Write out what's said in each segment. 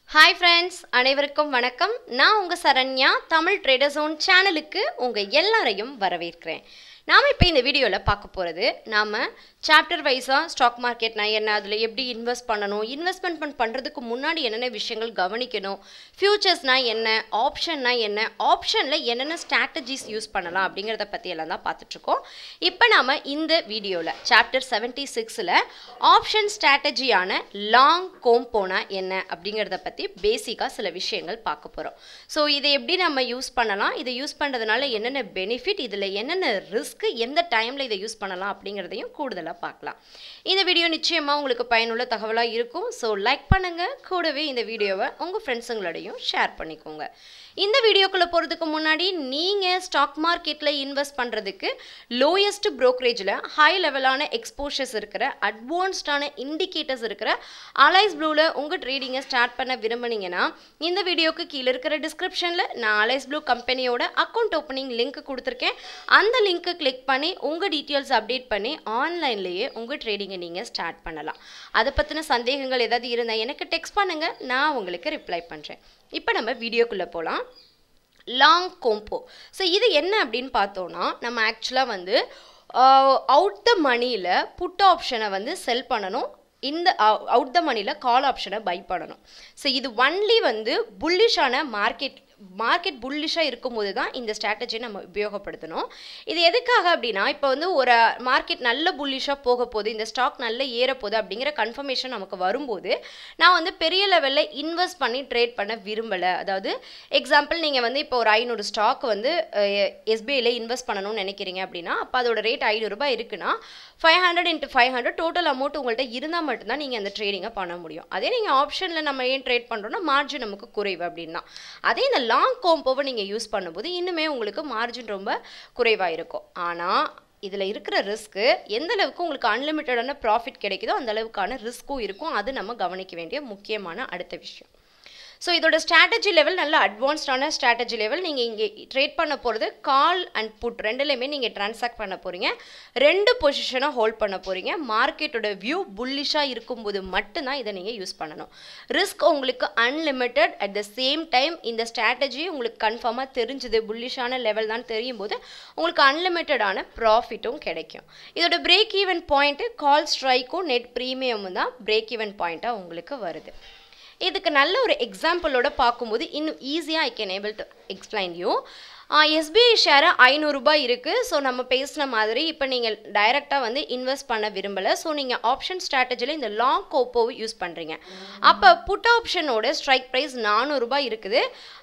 hi friends அனைவருக்கும் வணக்கம் நான் உங்கள் சரண்யா தமிழ் ட்ரேடர் ஜோன் சேனலுக்கு உங்கள் எல்லாரையும் வரவேற்கிறேன் நாம் இப்போ இந்த வீடியோவில் பார்க்க போகிறது நாம் சாப்டர் வைஸாக ஸ்டாக் மார்க்கெட்னா என்ன அதில் எப்படி இன்வெஸ்ட் பண்ணணும் இன்வெஸ்ட்மெண்ட் பண் பண்ணுறதுக்கு முன்னாடி என்னென்ன விஷயங்கள் கவனிக்கணும் ஃபியூச்சர்ஸ்னால் என்ன ஆப்ஷன்னா என்ன ஆப்ஷனில் என்னென்ன ஸ்ட்ராட்டஜிஸ் யூஸ் பண்ணலாம் அப்படிங்கிறத பற்றி எல்லாம் தான் பார்த்துட்ருக்கோம் இப்போ நாம் இந்த வீடியோவில் சாப்டர் செவன்ட்டி சிக்ஸில் ஆப்ஷன் ஸ்ட்ராட்டஜியான லாங் கோம்போனா என்ன அப்படிங்கிறத பற்றி பேசிக்காக சில விஷயங்கள் பார்க்க போகிறோம் ஸோ இதை எப்படி நம்ம யூஸ் பண்ணலாம் இதை யூஸ் பண்ணுறதுனால என்னென்ன பெனிஃபிட் இதில் என்னென்ன ரிஸ்க்கு எந்த டைமில் இதை யூஸ் பண்ணலாம் அப்படிங்கிறதையும் கூடுதலாக பார்க்கலாம் இந்த வீடியோ நிச்சயமாக உங்களுக்கு பயனுள்ள தகவலாக இருக்கும் ஸோ லைக் பண்ணுங்கள் கூடவே இந்த வீடியோவை உங்கள் ஃப்ரெண்ட்ஸுங்களோடையும் ஷேர் பண்ணிக்கோங்க இந்த வீடியோக்குள்ளே போகிறதுக்கு முன்னாடி நீங்கள் ஸ்டாக் மார்க்கெட்டில் இன்வெஸ்ட் பண்ணுறதுக்கு லோயஸ்ட் ப்ரோக்கரேஜில் ஹை லெவலான எக்ஸ்போஷர்ஸ் இருக்கிற அட்வான்ஸ்டான இண்டிகேட்டர்ஸ் இருக்கிற அலைஸ் ப்ளூவில் உங்கள் ட்ரேடிங்கை ஸ்டார்ட் பண்ண விரும்புனீங்கன்னா இந்த வீடியோக்கு கீழே இருக்கிற டிஸ்கிரிப்ஷனில் நான் அலைஸ் ப்ளூ கம்பெனியோட அக்கௌண்ட் ஓப்பனிங் லிங்க் கொடுத்துருக்கேன் அந்த லிங்க்கை கிளிக் பண்ணி உங்கள் டீட்டெயில்ஸ் அப்டேட் பண்ணி ஆன்லைன்லேயே உங்கள் ட்ரேடிங்கை நீங்கள் ஸ்டார்ட் பண்ணலாம் அதை பற்றின சந்தேகங்கள் ஏதாவது இருந்தால் எனக்கு டெக்ஸ்ட் பண்ணுங்கள் நான் உங்களுக்கு ரிப்ளை பண்ணுறேன் இப்போ நம்ம வீடியோக்குள்ளே போகலாம் லாங் கோம்போ ஸோ இது என்ன அப்படின்னு பார்த்தோன்னா நம்ம ஆக்சுவலாக வந்து அவுட் த மணியில் புட் ஆப்ஷனை வந்து செல் பண்ணணும் இந்த அவுட் த மணியில் கால் ஆப்ஷனை பை பண்ணணும் ஸோ இது ஒன்லி வந்து புல்லிஷான மார்க்கெட் மார்க்கெட் புல்லிஷாக இருக்கும்போது தான் இந்த ஸ்ட்ராட்டஜியை நம்ம உபயோகப்படுத்தணும் இது எதுக்காக அப்படின்னா இப்போ வந்து ஒரு மார்க்கெட் நல்ல புல்லிஷாக போக போகுது இந்த ஸ்டாக் நல்ல ஏற போகுது அப்படிங்கிற கன்ஃபர்மேஷன் நமக்கு வரும்போது நான் வந்து பெரிய லெவலில் இன்வெஸ்ட் பண்ணி ட்ரேட் பண்ண விரும்பலை அதாவது எக்ஸாம்பிள் நீங்கள் வந்து இப்போ ஒரு ஐநூறு ஸ்டாக் வந்து எஸ்பிஐயில் இன்வெஸ்ட் பண்ணணும்னு நினைக்கிறீங்க அப்படின்னா அப்போ அதோட ரேட் ஐநூறுரூபா இருக்குன்னா five hundred into five hundred total amount உங்கள்கிட்ட இருந்தால் மட்டும்தான் நீங்கள் அந்த ட்ரேடிங்கை பண்ண முடியும் அதே நீங்கள் ஆப்ஷனில் நம்ம ஏன் ட்ரேட் பண்ணுறோன்னா மார்ஜின் நமக்கு குறைவு அப்படின்னா அதே இந்த லாங் கோம்போவை நீங்கள் யூஸ் பண்ணும்போது இன்னுமே உங்களுக்கு மார்ஜின் ரொம்ப குறைவாக இருக்கும் ஆனால் இதில் இருக்கிற ரிஸ்க்கு எந்த அளவுக்கு உங்களுக்கு அன்லிமிட்டடான ப்ராஃபிட் கிடைக்குதோ அந்த அளவுக்கான ரிஸ்க்கும் இருக்கும் அது நம்ம கவனிக்க வேண்டிய முக்கியமான அடுத்த விஷயம் ஸோ இதோட ஸ்ட்ராட்டஜி லெவல் நல்ல அட்வான்ஸ்டான ஸ்ட்ராட்டஜி லெவல் நீங்கள் இங்கே ட்ரேட் பண்ண போகிறது கால் அண்ட் புட் ரெண்டுலேயுமே நீங்கள் ட்ரான்சாக்ட் பண்ண போகிறீங்க ரெண்டு பொசிஷனை ஹோல்ட் பண்ண போகிறீங்க மார்க்கெட்டோட வியூ புல்லிஷாக இருக்கும்போது மட்டும்தான் இதை நீங்கள் யூஸ் பண்ணணும் ரிஸ்க் உங்களுக்கு unlimited at the same time இந்த ஸ்ட்ராட்டஜி உங்களுக்கு கன்ஃபார்மாக தெரிஞ்சுது புல்லிஷான லெவல் தான் தெரியும் போது உங்களுக்கு அன்லிமிட்டடான ப்ராஃபிட்டும் கிடைக்கும் இதோட பிரேக் ஈவன் பாயிண்ட்டு கால் ஸ்ட்ரைக்கும் நெட் ப்ரீமியமும் தான் பிரேக் ஈவன் பாயிண்ட்டாக உங்களுக்கு வருது இதுக்கு நல்ல ஒரு எக்ஸாம்பிளோட பார்க்கும்போது இன்னும் ஈஸியாக I can able to explain you SBI share ஐநூறுரூபா இருக்குது ஸோ நம்ம பேசின மாதிரி இப்போ நீங்கள் டைரெக்டாக வந்து இன்வெஸ்ட் பண்ண விரும்பலை ஸோ நீங்கள் ஆப்ஷன் ஸ்ட்ராட்டஜியில் இந்த லாங் கோப்போவை யூஸ் பண்ணுறீங்க அப்போ புட் ஆப்ஷனோட ஸ்ட்ரைக் ப்ரைஸ் நானூறுரூபா இருக்குது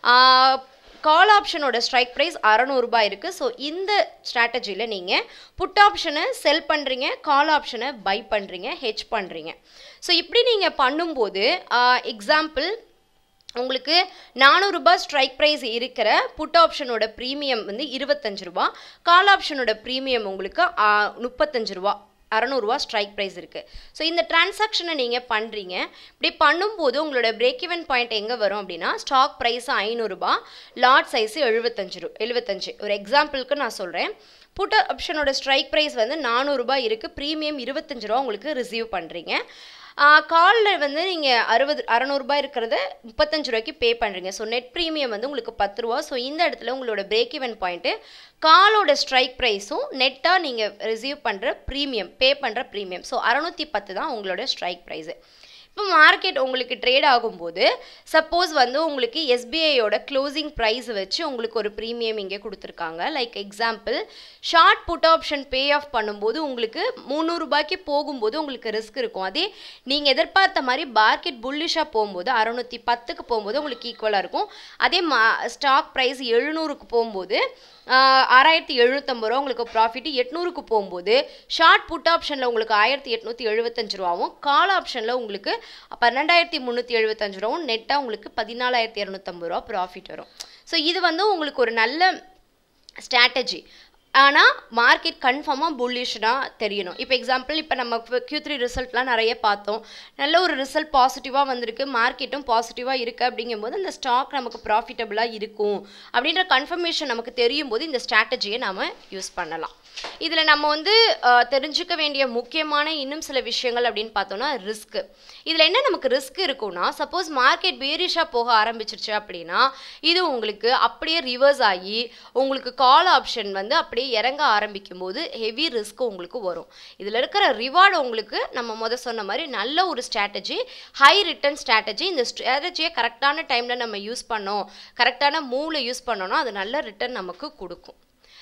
கால் ஆப்ஷனோட ஸ்ட்ரைக் ப்ரைஸ் அறநூறுபா இருக்குது ஸோ இந்த ஸ்ட்ராட்டஜியில் நீங்கள் புட் ஆப்ஷனை செல் பண்ணுறீங்க கால் ஆப்ஷனை பை பண்ணுறீங்க ஹெச் பண்ணுறீங்க ஸோ இப்படி நீங்கள் பண்ணும்போது எக்ஸாம்பிள் உங்களுக்கு நானூறுரூபா ஸ்ட்ரைக் ப்ரைஸ் இருக்கிற புட் ஆப்ஷனோட ப்ரீமியம் வந்து இருபத்தஞ்சு ரூபா கால் ஆப்ஷனோட ப்ரீமியம் உங்களுக்கு முப்பத்தஞ்சு ரூபா அறநூறுவா ஸ்ட்ரைக் ப்ரைஸ் இருக்குது ஸோ இந்த டிரான்சாக்ஷனை நீங்கள் பண்ணுறீங்க இப்படி பண்ணும்போது உங்களோட பிரேக் ஈவன் பாயிண்ட் எங்கே வரும் அப்படின்னா ஸ்டாக் ப்ரைஸ் ஐநூறுரூபா லாட் சைஸு எழுபத்தஞ்சு ரூ எழுபத்தஞ்சு ஒரு எக்ஸாம்பிளுக்கு நான் சொல்கிறேன் புட் ஆப்ஷனோட ஸ்ட்ரைக் ப்ரைஸ் வந்து நானூறுரூபா இருக்குது ப்ரீமியம் இருபத்தஞ்சு ரூபா உங்களுக்கு ரிசீவ் பண்ணுறீங்க காலில் வந்து நீங்கள் அறுபது அறநூறுபா இருக்கிறத முப்பத்தஞ்சு ரூபாய்க்கு பே பண்ணுறீங்க ஸோ நெட் ப்ரீமியம் வந்து உங்களுக்கு பத்து ரூபா ஸோ இந்த இடத்துல உங்களோட பிரேக் ஈவன் பாயிண்ட்டு காலோட ஸ்ட்ரைக் ப்ரைஸும் நெட்டாக நீங்கள் ரிசீவ் பண்ணுற ப்ரீமியம் பே பண்ணுற ப்ரீமியம் ஸோ அறநூற்றி பத்து தான் உங்களோட ஸ்ட்ரைக் ப்ரைஸு இப்போ மார்க்கெட் உங்களுக்கு ட்ரேட் ஆகும்போது சப்போஸ் வந்து உங்களுக்கு எஸ்பிஐயோட க்ளோசிங் ப்ரைஸ் வச்சு உங்களுக்கு ஒரு ப்ரீமியம் இங்கே கொடுத்துருக்காங்க like example short put option payoff பண்ணும்போது உங்களுக்கு முந்நூறுரூபாய்க்கு போகும்போது உங்களுக்கு ரிஸ்க் இருக்கும் அதே நீங்கள் எதிர்பார்த்த மாதிரி மார்க்கெட் புல்லிஷாக போகும்போது அறநூற்றி பத்துக்கு போகும்போது உங்களுக்கு ஈக்குவலாக இருக்கும் அதே மா ஸ்டாக் ப்ரைஸ் எழுநூறுக்கு போகும்போது ஆறாயிரத்தி எழுநூற்றம்பது ரூபா உங்களுக்கு ப்ராஃபிட் எட்நூறுக்கு போகும்போது ஷார்ட் புட் ஆப்ஷனில் உங்களுக்கு ஆயிரத்தி எட்நூற்றி எழுபத்தஞ்சு ரூபாவும் கால் ஆப்ஷனில் உங்களுக்கு பன்னெண்டாயிரத்தி முந்நூற்றி எழுபத்தஞ்சு ரூபாவும் நெட்டாக உங்களுக்கு பதினாலாயிரத்தி இரநூத்தம்பது ரூபா ப்ராஃபிட் வரும் ஸோ இது வந்து உங்களுக்கு ஒரு நல்ல ஸ்ட்ராட்டஜி ஆனால் மார்க்கெட் கன்ஃபார்மாக புல்லிஷ்டாக தெரியணும் இப்போ எக்ஸாம்பிள் இப்போ நம்ம க்யூ த்ரீ ரிசல்ட்லாம் நிறைய பார்த்தோம் நல்ல ஒரு ரிசல்ட் பாசிட்டிவாக வந்திருக்கு மார்க்கெட்டும் பாசிட்டிவாக இருக்குது அப்படிங்கும்போது அந்த ஸ்டாக் நமக்கு ப்ராஃபிட்டபுளாக இருக்கும் அப்படின்ற கன்ஃபர்மேஷன் நமக்கு தெரியும் போது இந்த ஸ்ட்ராட்டஜியை நாம் யூஸ் பண்ணலாம் இதில் நம்ம வந்து அஹ், தெரிஞ்சுக்க வேண்டிய முக்கியமான இன்னும் சில விஷயங்கள் அப்படின்னு பார்த்தோம்னா ரிஸ்க்கு இதில் என்ன நமக்கு ரிஸ்க் இருக்கும்னா சப்போஸ் மார்க்கெட் பேரிஷாக போக ஆரம்பிச்சிருச்சு அப்படின்னா இது உங்களுக்கு அப்படியே ரிவர்ஸ் ஆகி உங்களுக்கு கால் ஆப்ஷன் வந்து அப்படியே இறங்க ஆரம்பிக்கும் போது ஹெவி ரிஸ்க் உங்களுக்கு வரும் இதில் இருக்கிற ரிவார்டு உங்களுக்கு நம்ம முத சொன்ன மாதிரி நல்ல ஒரு ஸ்ட்ராட்டஜி ஹை ரிட்டர்ன் ஸ்ட்ராட்டஜி இந்த ஸ்ட்ராட்டஜியை கரெக்டான டைமில் நம்ம யூஸ் பண்ணோம் கரெக்டான மூவில் யூஸ் பண்ணோம்னா அது நல்ல ரிட்டர்ன் நமக்கு கொடுக்கும்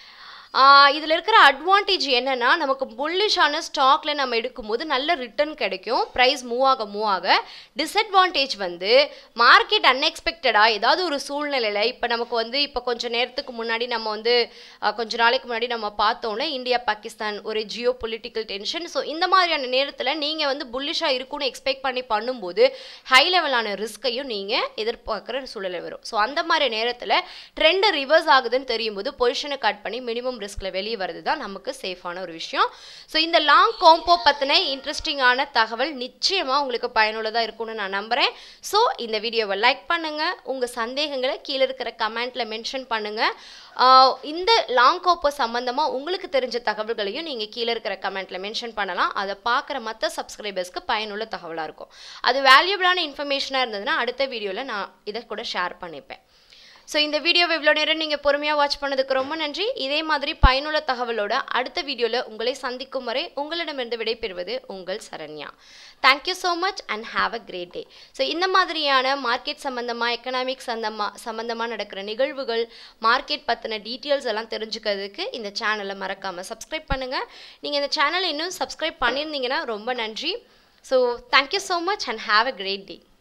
இதில் இருக்கிற அட்வான்டேஜ் என்னன்னா நமக்கு புல்லிஷான ஸ்டாக்ல நம்ம எடுக்கும்போது நல்ல ரிட்டர்ன் கிடைக்கும் ப்ரைஸ் மூவ் ஆக மூவ் ஆக டிஸ்அட்வான்டேஜ் வந்து மார்க்கெட் அன்எக்ஸ்பெக்டடாக ஏதாவது ஒரு சூழ்நிலையில் இப்போ நமக்கு வந்து இப்போ கொஞ்சம் நேரத்துக்கு முன்னாடி நம்ம வந்து ஆஹ், கொஞ்ச நாளைக்கு முன்னாடி நம்ம பார்த்தோம்ல இந்தியா பாகிஸ்தான் ஒரு ஜியோ பொலிட்டிக்கல் டென்ஷன் ஸோ இந்த மாதிரியான நேரத்தில் நீங்கள் வந்து புல்லிஷாக இருக்கும்னு எக்ஸ்பெக்ட் பண்ணி பண்ணும்போது ஹை லெவலான ரிஸ்க்கையும் நீங்கள் எதிர்பார்க்குற சூழ்நிலை வரும் ஸோ அந்த மாதிரி நேரத்தில் ட்ரெண்டு ரிவர்ஸ் ஆகுதுன்னு தெரியும் போது பொசிஷனை கட் பண்ணி மினிமம் ரிஸ்கில் வெளியே வருது தான் நமக்கு சேஃபான ஒரு விஷயம் ஸோ இந்த லாங் காம்போ பற்றின இன்ட்ரெஸ்டிங்கான தகவல் நிச்சயமாக உங்களுக்கு பயனுள்ளதாக இருக்கும்னு நான் நம்புகிறேன் ஸோ இந்த வீடியோவை லைக் பண்ணுங்கள் உங்கள் சந்தேகங்களை கீழே இருக்கிற கமெண்ட்டில் மென்ஷன் பண்ணுங்கள் ஆஹ் இந்த லாங் கோப்போ சம்மந்தமாக உங்களுக்கு தெரிஞ்ச தகவல்களையும் நீங்கள் கீழே இருக்கிற கமெண்ட்டில் மென்ஷன் பண்ணலாம் அதை பார்க்குற மற்ற சப்ஸ்கிரைபர்ஸ்க்கு பயனுள்ள தகவலாக இருக்கும் அது வேல்யூபிளான இன்ஃபர்மேஷனாக இருந்ததுன்னா அடுத்த வீடியோவில் நான் இதை கூட ஷேர் பண்ணிப்பேன் ஸோ இந்த வீடியோவை இவ்வளோ நேரம் நீங்கள் பொறுமையாக வாட்ச் பண்ணதுக்கு ரொம்ப நன்றி இதே மாதிரி பயனுள்ள தகவலோட அடுத்த வீடியோவில் உங்களை சந்திக்கும் வரை உங்களிடமிருந்து விடைபெறுவது உங்கள் Saranya thank you so much and have a great day so இந்த மாதிரியான மார்க்கெட் சம்மந்தமாக எக்கனாமிக் சந்தமா சம்மந்தமாக நடக்கிற நிகழ்வுகள் மார்க்கெட் பற்றின டீட்டெயில்ஸ் எல்லாம் தெரிஞ்சுக்கிறதுக்கு இந்த சேனலை மறக்காமல் சப்ஸ்கிரைப் பண்ணுங்கள் நீங்கள் இந்த சேனலை இன்னும் சப்ஸ்கிரைப் பண்ணியிருந்தீங்கன்னா ரொம்ப நன்றி so thank you so much and have a great day